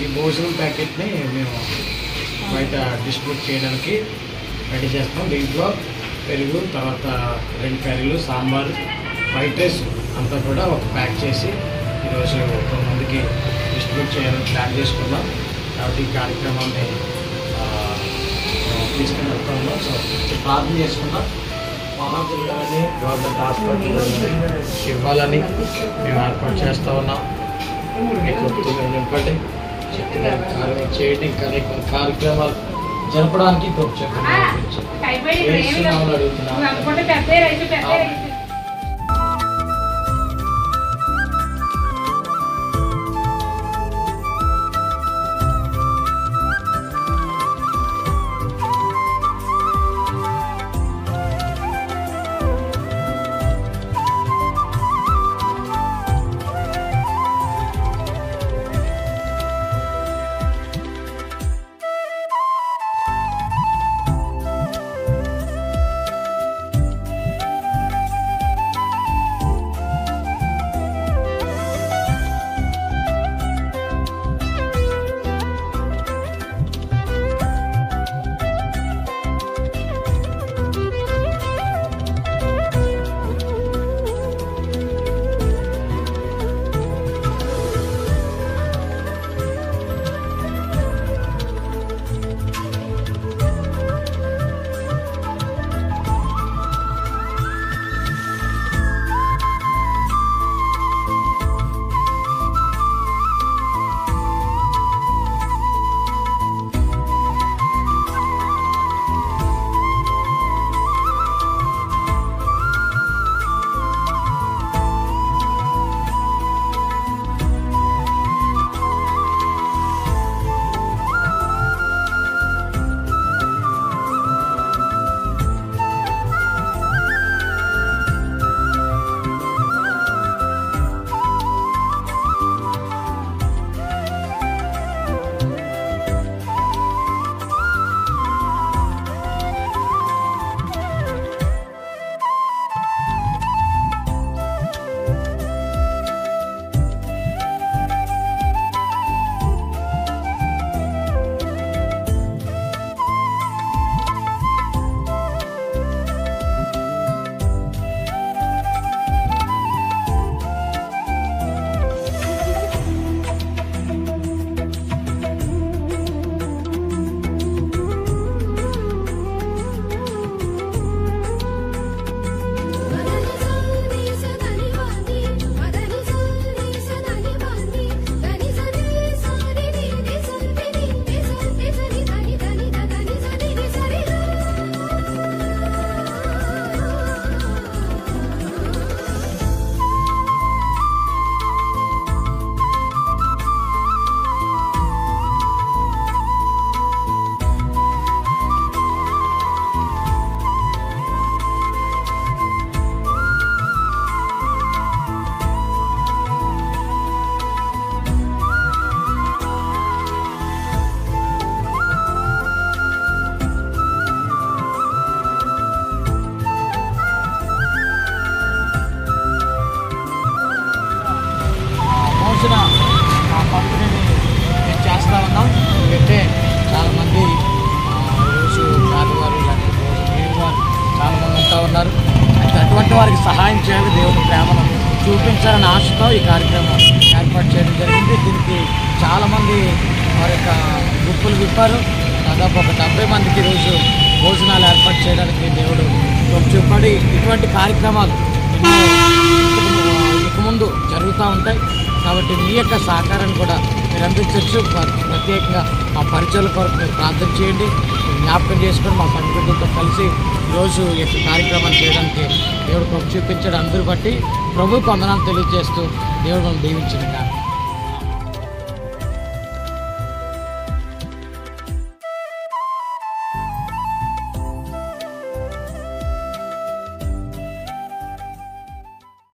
ఈ భోజనం ప్యాకెట్ని మేము బయట డిస్ట్రిబ్యూట్ చేయడానికి రెడీ చేస్తాం దీంట్లో పెరుగు తర్వాత రెండు కర్రీలు సాంబార్ వైట్ రైస్ అంతా కూడా ఒక ప్యాక్ చేసి ఈరోజు కొంతమందికి డిస్ట్రిబ్యూట్ చేయాలని ప్లాన్ చేసుకున్నాం కాబట్టి ఈ కార్యక్రమాన్ని ఆ, మేము తీసుకుని వెళ్తా ఉన్నాం సో ప్రార్థన చేసుకున్నాం మహాజిల్లాని గవర్నమెంట్ హాస్పిటల్ ఇవ్వాలని మేము ఏర్పాటు చేస్తూ ఉన్నాం మీకు ఒప్పుగా నింపండి శక్తి కార్యం చేయండి ఇంకా అనేక కార్యక్రమాలు జరపడానికి గొప్ప చెప్పండి ఏసునామములో అడుగుతున్నాను. అనుకుంటే పెద్ద రైతు పెద్ద రైతు మోసిన ఆ పంపిణీని మేము చేస్తూ ఉన్నాం అయితే చాలామంది ఆ, ఈరోజు పేదవారు ఇలాంటి పేదవారు చాలామంది ఉంటా ఉన్నారు అయితే అటువంటి వారికి సహాయం చేయాలి దేవుని ప్రేమను చూపించాలని ఆశతో ఈ కార్యక్రమం ఏర్పాటు చేయడం జరిగింది దీనికి చాలామంది వారి యొక్క గుప్పులు విప్పారు దాదాపు ఒక డెబ్బై మందికి ఈరోజు భోజనాలు ఏర్పాటు చేయడానికి దేవుడు చూపడి ఇటువంటి కార్యక్రమాలు ఎన్నో ఇక ముందు జరుగుతూ ఉంటాయి కాబట్టి మీ యొక్క సహకారాన్ని కూడా మీరు అందించవచ్చు ప్రత్యేకంగా మా పరిచయాల కొరకు మీరు ప్రార్థన చేయండి మీరు జ్ఞాపకం చేసుకొని మా పని బిడ్డలతో కలిసి ఈరోజు ఈ యొక్క కార్యక్రమాన్ని చేయడానికి దేవుడు కృప చూపించాడు అందరూ బట్టి ప్రభు కొందనాలు తెలియజేస్తూ దేవుడు మనం దీవించింది కాదు